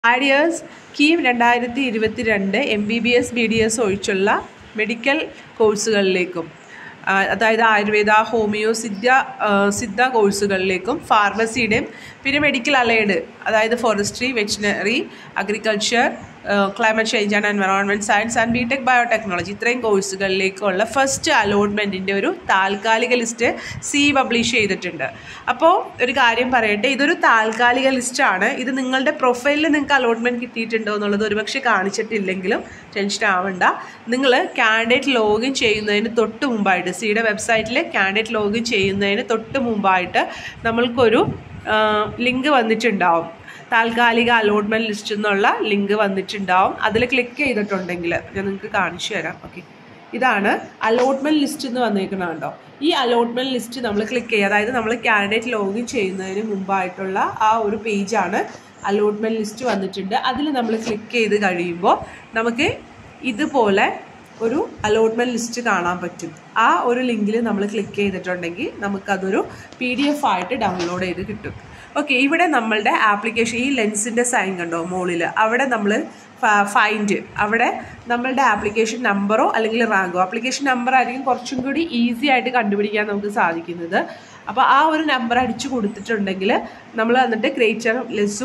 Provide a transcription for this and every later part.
ആഡിയേഴ്സ് കീം രണ്ടായിരത്തി ഇരുപത്തി രണ്ട് M B B S B D S ഒഴിച്ചുള്ള മെഡിക്കൽ കോഴ്സുകളിലേക്കും ആ, അതായത് ആയുർവേദ ഹോമിയോ സിദ്ധ ആ, സിദ്ധ കോഴ്സുകളിലേക്കും ഫാർമസിയുടെയും പിന്നെ മെഡിക്കൽ അലൈഡ് അതായത് forestry veterinary agriculture climate change and environment science and B tech biotechnology ഇത്രയും കോഴ്സുകളിലേക്കുള്ള ഫസ്റ്റ് അലോട്ട്മെൻറ്റിൻ്റെ ഒരു താൽക്കാലിക ലിസ്റ്റ് സി പബ്ലിഷ് ചെയ്തിട്ടുണ്ട് അപ്പോൾ ഒരു കാര്യം പറയട്ടെ ഇതൊരു താൽക്കാലിക ലിസ്റ്റാണ് ഇത് നിങ്ങളുടെ പ്രൊഫൈലിൽ നിങ്ങൾക്ക് അലോട്ട്മെൻറ്റ് കിട്ടിയിട്ടുണ്ടോ എന്നുള്ളത് ഒരുപക്ഷെ കാണിച്ചിട്ടില്ലെങ്കിലും ടെൻഷൻ ആവണ്ട നിങ്ങൾ കാൻഡിഡേറ്റ് ലോഗിൻ ചെയ്യുന്നതിന് തൊട്ട് മുമ്പായിട്ട് സിയുടെ വെബ്സൈറ്റിൽ കാൻഡിഡേറ്റ് ലോഗിൻ ചെയ്യുന്നതിന് തൊട്ട് മുമ്പായിട്ട് നമ്മൾക്കൊരു ലിങ്ക് വന്നിട്ടുണ്ടാവും താൽക്കാലിക അലോട്ട്മെൻറ്റ് ലിസ്റ്റ് എന്നുള്ള ലിങ്ക് വന്നിട്ടുണ്ടാവും അതിൽ ക്ലിക്ക് ചെയ്തിട്ടുണ്ടെങ്കിൽ ഞാൻ നിങ്ങൾക്ക് കാണിച്ചു തരാം ഓക്കെ ഇതാണ് അലോട്ട്മെൻറ്റ് ലിസ്റ്റ് എന്ന് വന്നേക്കുന്നത് കണ്ടോ ഈ അലോട്ട്മെൻറ്റ് ലിസ്റ്റ് നമ്മൾ ക്ലിക്ക് ചെയ്യുക അതായത് നമ്മൾ കാൻഡിഡേറ്റ് ലോഗിൻ ചെയ്യുന്നതിന് മുമ്പായിട്ടുള്ള ആ ഒരു പേജാണ് അലോട്ട്മെൻറ്റ് ലിസ്റ്റ് വന്നിട്ടുണ്ട് അതിൽ നമ്മൾ ക്ലിക്ക് ചെയ്ത് കഴിയുമ്പോൾ നമുക്ക് ഇതുപോലെ ഒരു അലോട്ട്മെൻറ്റ് ലിസ്റ്റ് കാണാൻ പറ്റും ആ ഒരു ലിങ്കിൽ നമ്മൾ ക്ലിക്ക് ചെയ്തിട്ടുണ്ടെങ്കിൽ നമുക്കതൊരു പി ഡി എഫ് ആയിട്ട് ഡൗൺലോഡ് ചെയ്ത് കിട്ടും ഓക്കെ ഇവിടെ നമ്മളുടെ ആപ്ലിക്കേഷൻ ഈ ലെൻസിൻ്റെ സൈൻ കണ്ടോ മുകളിൽ അവിടെ നമ്മൾ ഫൈൻഡ് അവിടെ നമ്മളുടെ ആപ്ലിക്കേഷൻ നമ്പറോ അല്ലെങ്കിൽ റാങ്കോ ആപ്ലിക്കേഷൻ നമ്പർ ആയിരിക്കും കുറച്ചും കൂടി ഈസി ആയിട്ട് കണ്ടുപിടിക്കാൻ നമുക്ക് സാധിക്കുന്നത് അപ്പോൾ ആ ഒരു നമ്പർ അടിച്ചു കൊടുത്തിട്ടുണ്ടെങ്കിൽ നമ്മൾ എന്നിട്ട് ക്രിയേച്ചർ ലിസ്റ്റും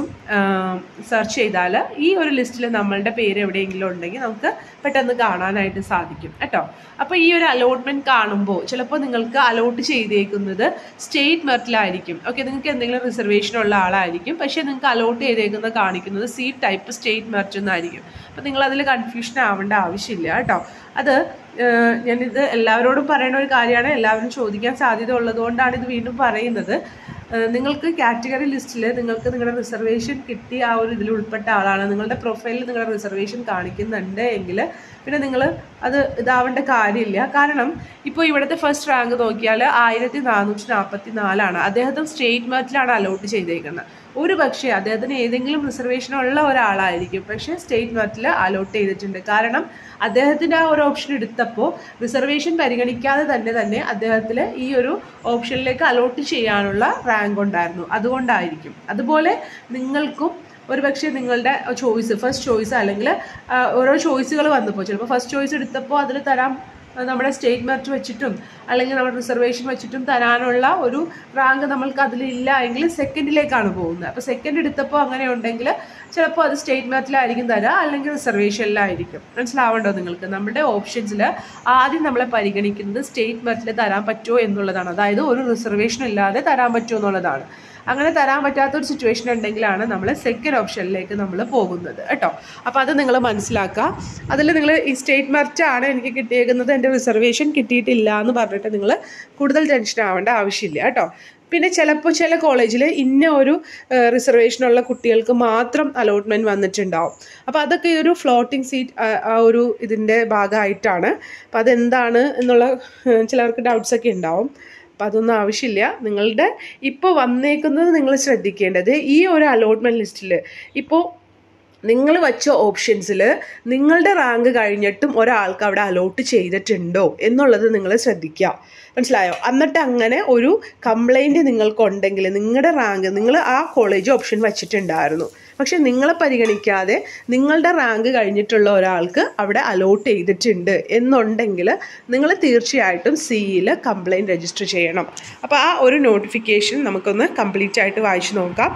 സെർച്ച് ചെയ്താൽ ഈ ഒരു ലിസ്റ്റിൽ നമ്മളുടെ പേര് എവിടെയെങ്കിലും ഉണ്ടെങ്കിൽ നമുക്ക് പെട്ടെന്ന് കാണാനായിട്ട് സാധിക്കും കേട്ടോ അപ്പോൾ ഈ ഒരു അലോട്ട്മെൻറ്റ് കാണുമ്പോൾ ചിലപ്പോൾ നിങ്ങൾക്ക് അലോട്ട് ചെയ്തേക്കുന്നത് സ്റ്റേറ്റ് മെറിറ്റിലായിരിക്കും ഓക്കെ നിങ്ങൾക്ക് എന്തെങ്കിലും റിസർവേഷൻ ഉള്ള ആളായിരിക്കും പക്ഷേ നിങ്ങൾക്ക് അലോട്ട് ചെയ്തേക്കുന്നത് കാണിക്കുന്നത് സി ടൈപ്പ് സ്റ്റേറ്റ് മെറിറ്റ് എന്നായിരിക്കും അപ്പോൾ നിങ്ങൾ അതിൽ കൺഫ്യൂഷൻ ആവേണ്ട ആവശ്യമില്ല കേട്ടോ അത് ഏഹ്, ഞാനിത് എല്ലാവരോടും പറയുന്ന ഒരു കാര്യമാണ് എല്ലാവരും ചോദിക്കാൻ സാധ്യത ഉള്ളതുകൊണ്ടാണ് ഇത് വീണ്ടും പറയുന്നത് ഏഹ്, നിങ്ങൾക്ക് കാറ്റഗറി ലിസ്റ്റിൽ നിങ്ങൾക്ക് നിങ്ങളുടെ റിസർവേഷൻ കിട്ടി ആ ഒരു ഇതിൽ ഉൾപ്പെട്ട ആളാണ് നിങ്ങളുടെ പ്രൊഫൈലിൽ നിങ്ങളുടെ റിസർവേഷൻ കാണിക്കുന്നുണ്ട് എങ്കിൽ പിന്നെ നിങ്ങൾ അത് ഇതാവേണ്ട കാര്യമില്ല കാരണം ഇപ്പോൾ ഇവിടുത്തെ ഫസ്റ്റ് റാങ്ക് നോക്കിയാൽ ആയിരത്തി നാനൂറ്റി നാൽപ്പത്തി നാലാണ് അദ്ദേഹത്തിന് സ്റ്റേറ്റ് മെറിറ്റിലാണ് അലോട്ട് ചെയ്തേക്കുന്നത് ഒരു പക്ഷേ അദ്ദേഹത്തിന് ഏതെങ്കിലും റിസർവേഷൻ ഉള്ള ഒരാളായിരിക്കും പക്ഷേ സ്റ്റേറ്റ് മെറിറ്റിൽ അലോട്ട് ചെയ്തിട്ടുണ്ട് കാരണം അദ്ദേഹത്തിൻ്റെ ആ ഒരു ഓപ്ഷൻ എടുത്തപ്പോൾ റിസർവേഷൻ പരിഗണിക്കാതെ തന്നെ തന്നെ അദ്ദേഹത്തിൽ ഈ ഒരു ഓപ്ഷനിലേക്ക് അലോട്ട് ചെയ്യാനുള്ള റാങ്ക് ഉണ്ടായിരുന്നു അതുകൊണ്ടായിരിക്കും അതുപോലെ നിങ്ങൾക്കും ഒരു പക്ഷേ നിങ്ങളുടെ ചോയ്സ് ഫസ്റ്റ് ചോയ്സ് അല്ലെങ്കിൽ ആ, ഓരോ ചോയ്സുകൾ വന്നപ്പോൾ ചിലപ്പോൾ ഫസ്റ്റ് ചോയ്സ് എടുത്തപ്പോൾ അതിൽ തരാം ആ, നമ്മുടെ സ്റ്റേറ്റ് മെറിറ്റ് വെച്ചിട്ടും അല്ലെങ്കിൽ നമ്മുടെ റിസർവേഷൻ വെച്ചിട്ടും തരാനുള്ള ഒരു റാങ്ക് നമ്മൾക്ക് അതിലില്ല എങ്കിൽ സെക്കൻഡിലേക്കാണ് പോകുന്നത് അപ്പോൾ സെക്കൻഡ് എടുത്തപ്പോൾ അങ്ങനെ ഉണ്ടെങ്കിൽ ചിലപ്പോൾ അത് സ്റ്റേറ്റ് മെറിറ്റിലായിരിക്കും തരാം അല്ലെങ്കിൽ റിസർവേഷനിലായിരിക്കും മനസ്സിലാവണ്ടോ നിങ്ങൾക്ക് നമ്മുടെ ഓപ്ഷൻസിൽ ആദ്യം നമ്മളെ പരിഗണിക്കുന്നത് സ്റ്റേറ്റ് മെറിറ്റിൽ തരാൻ പറ്റുമോ എന്നുള്ളതാണ് അതായത് ഒരു റിസർവേഷൻ ഇല്ലാതെ തരാൻ പറ്റുമോ എന്നുള്ളതാണ് അങ്ങനെ തരാൻ പറ്റാത്ത ഒരു സിറ്റുവേഷൻ ഉണ്ടെങ്കിലാണ് നമ്മൾ സെക്കൻഡ് ഓപ്ഷനിലേക്ക് നമ്മൾ പോകുന്നത് കേട്ടോ അപ്പോൾ അത് നിങ്ങൾ മനസ്സിലാക്കുക അതിൽ നിങ്ങൾ ഈ സ്റ്റേറ്റ് മെറിറ്റ് ആണ് എനിക്ക് കിട്ടിയേക്കുന്നത് എൻ്റെ റിസർവേഷൻ കിട്ടിയിട്ടില്ല എന്ന് പറഞ്ഞിട്ട് നിങ്ങൾ കൂടുതൽ ടെൻഷൻ ആവേണ്ട ആവശ്യമില്ല കേട്ടോ പിന്നെ ചിലപ്പോൾ ചില കോളേജിൽ ഇന്ന ഒരു റിസർവേഷനുള്ള കുട്ടികൾക്ക് മാത്രം അലോട്ട്മെൻറ്റ് വന്നിട്ടുണ്ടാവും അപ്പോൾ അതൊക്കെ ഈ ഒരു ഫ്ലോട്ടിംഗ് സീറ്റ് ആ ഒരു ഇതിൻ്റെ ഭാഗമായിട്ടാണ് അപ്പോൾ അതെന്താണ് എന്നുള്ള ഏഹ്, ചിലർക്ക് ഡൗട്ട്സ് ഒക്കെ ഉണ്ടാവും അപ്പം അതൊന്നും ആവശ്യമില്ല നിങ്ങളുടെ ഇപ്പോൾ വന്നേക്കുന്നത് നിങ്ങൾ ശ്രദ്ധിക്കേണ്ടത് ഈ ഒരു അലോട്ട്മെൻറ്റ് ലിസ്റ്റിൽ ഇപ്പോൾ നിങ്ങൾ വച്ച ഓപ്ഷൻസിൽ നിങ്ങളുടെ റാങ്ക് കഴിഞ്ഞിട്ടും ഒരാൾക്ക് അവിടെ അലോട്ട് ചെയ്തിട്ടുണ്ടോ എന്നുള്ളത് നിങ്ങൾ ശ്രദ്ധിക്കുക മനസ്സിലായോ എന്നിട്ട് അങ്ങനെ ഒരു കംപ്ലൈൻറ്റ് നിങ്ങൾക്കുണ്ടെങ്കിൽ നിങ്ങളുടെ റാങ്ക് നിങ്ങൾ ആ കോളേജ് ഓപ്ഷൻ വച്ചിട്ടുണ്ടായിരുന്നു പക്ഷെ നിങ്ങളെ പരിഗണിക്കാതെ നിങ്ങളുടെ റാങ്ക് കഴിഞ്ഞിട്ടുള്ള ഒരാൾക്ക് അവിടെ അലോട്ട് ചെയ്തിട്ടുണ്ട് എന്നുണ്ടെങ്കിൽ നിങ്ങൾ തീർച്ചയായിട്ടും സിയിൽ കംപ്ലൈൻറ്റ് രജിസ്റ്റർ ചെയ്യണം അപ്പോൾ ആ ഒരു നോട്ടിഫിക്കേഷൻ നമുക്കൊന്ന് കംപ്ലീറ്റ് ആയിട്ട് വായിച്ചു നോക്കാം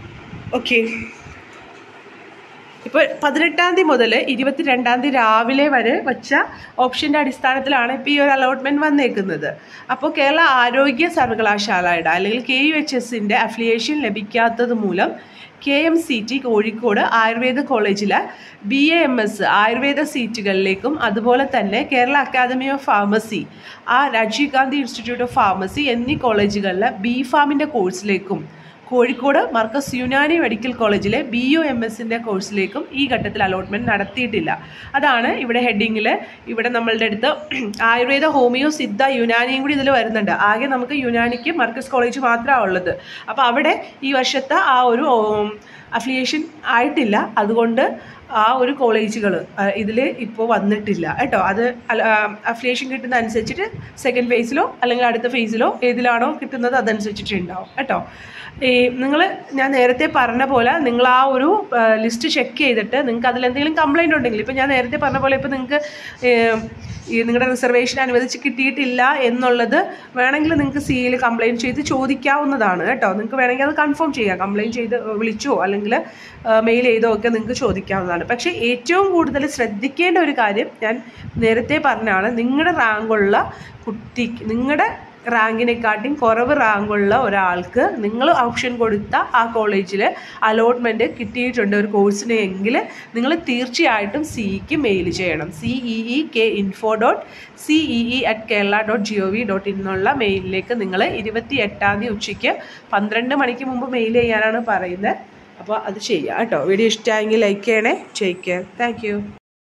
ഓക്കെ ഇപ്പോൾ പതിനെട്ടാം തീയതി മുതൽ ഇരുപത്തിരണ്ടാം തീയതി രാവിലെ വരെ വച്ച ഓപ്ഷൻ്റെ അടിസ്ഥാനത്തിലാണ് ഇപ്പോൾ ഈ ഒരു അലോട്ട്മെൻറ്റ് വന്നേക്കുന്നത് അപ്പോൾ കേരള ആരോഗ്യ സർവകലാശാലയുടെ അല്ലെങ്കിൽ കെ യു എച്ച് എസിൻ്റെ അഫിലിയേഷൻ ലഭിക്കാത്തത് മൂലം K M C T Kozhikode Ayurveda കോളേജിലെ B A M S Ayurveda സീറ്റുകളിലേക്കും അതുപോലെ തന്നെ കേരള അക്കാദമി ഓഫ് ഫാർമസി ആ Rajiv Gandhi institute of pharmacy എന്നീ കോളേജുകളിലെ ബി ഫാമിൻ്റെ കോഴ്സിലേക്കും കോഴിക്കോട് മർക്കസ് യുനാനി മെഡിക്കൽ കോളേജിലെ ബി യു എം എസിൻ്റെ കോഴ്സിലേക്കും ഈ ഘട്ടത്തിൽ അലോട്ട്മെൻറ്റ് നടത്തിയിട്ടില്ല അതാണ് ഇവിടെ ഹെഡിങ്ങിൽ ഇവിടെ നമ്മളുടെ അടുത്ത് ആയുർവേദ ഹോമിയോ സിദ്ധ യുനാനിയും കൂടി ഇതിൽ വരുന്നുണ്ട് ആകെ നമുക്ക് യുനാനിക്ക് മർക്കസ് കോളേജ് മാത്രമാണ് ഉള്ളത് അപ്പോൾ അവിടെ ഈ വർഷത്തെ ആ ഒരു അഫിലിയേഷൻ ആയിട്ടില്ല അതുകൊണ്ട് ആ ഒരു കോളേജുകൾ ഇതിൽ ഇപ്പോൾ വന്നിട്ടില്ല കേട്ടോ അത് അഫിലിയേഷൻ കിട്ടുന്ന അനുസരിച്ചിട്ട് സെക്കൻഡ് ഫേസിലോ അല്ലെങ്കിൽ അടുത്ത ഫേസിലോ ഏതിലാണോ കിട്ടുന്നത് അതനുസരിച്ചിട്ട് ഉണ്ടാവും കേട്ടോ ഈ നിങ്ങൾ ഞാൻ നേരത്തെ പറഞ്ഞ പോലെ നിങ്ങൾ ആ ഒരു ലിസ്റ്റ് ചെക്ക് ചെയ്തിട്ട് നിങ്ങൾക്ക് അതിലെന്തെങ്കിലും കംപ്ലൈൻറ്റ് ഉണ്ടെങ്കിൽ ഇപ്പോൾ ഞാൻ നേരത്തെ പറഞ്ഞ പോലെ ഇപ്പോൾ നിങ്ങൾക്ക് ഈ നിങ്ങളുടെ റിസർവേഷൻ അനുവദിച്ച് കിട്ടിയിട്ടില്ല എന്നുള്ളത് വേണമെങ്കിൽ നിങ്ങൾക്ക് സിയിൽ കംപ്ലയിൻറ്റ് ചെയ്ത് ചോദിക്കാവുന്നതാണ് കേട്ടോ നിങ്ങൾക്ക് വേണമെങ്കിൽ അത് കൺഫേം ചെയ്യാം കംപ്ലയിൻറ്റ് ചെയ്ത് വിളിച്ചോ അല്ലെങ്കിൽ മെയിൽ ചെയ്തോ ഒക്കെ നിങ്ങൾക്ക് ചോദിക്കാവുന്നതാണ് പക്ഷേ ഏറ്റവും കൂടുതൽ ശ്രദ്ധിക്കേണ്ട ഒരു കാര്യം ഞാൻ നേരത്തെ പറഞ്ഞാണ് നിങ്ങളുടെ റാങ്കുള്ള കുട്ടിക്ക് നിങ്ങളുടെ റാങ്കിനെക്കാട്ടിയും കുറവ് റാങ്കുള്ള ഒരാൾക്ക് നിങ്ങൾ ഓപ്ഷൻ കൊടുത്ത ആ കോളേജിൽ അലോട്ട്മെൻറ്റ് കിട്ടിയിട്ടുണ്ട് ഒരു കോഴ്സിന് എങ്കിൽ നിങ്ങൾ തീർച്ചയായിട്ടും സിഇക്ക് മെയിൽ ചെയ്യണം C E E K info dot C E E at Kerala dot G O V dot ഇന്നുള്ള മെയിലിലേക്ക് നിങ്ങൾ ഇരുപത്തി എട്ടാം തീയതി ഉച്ചയ്ക്ക് പന്ത്രണ്ട് മണിക്ക് മുമ്പ് മെയിൽ ചെയ്യാനാണ് പറയുന്നത് അപ്പോൾ അത് ചെയ്യുക കേട്ടോ വീഡിയോ ഇഷ്ടമായെങ്കിൽ ലൈക്ക് ചെയ്യണേ ചെയ്യിക്കുക താങ്ക് യു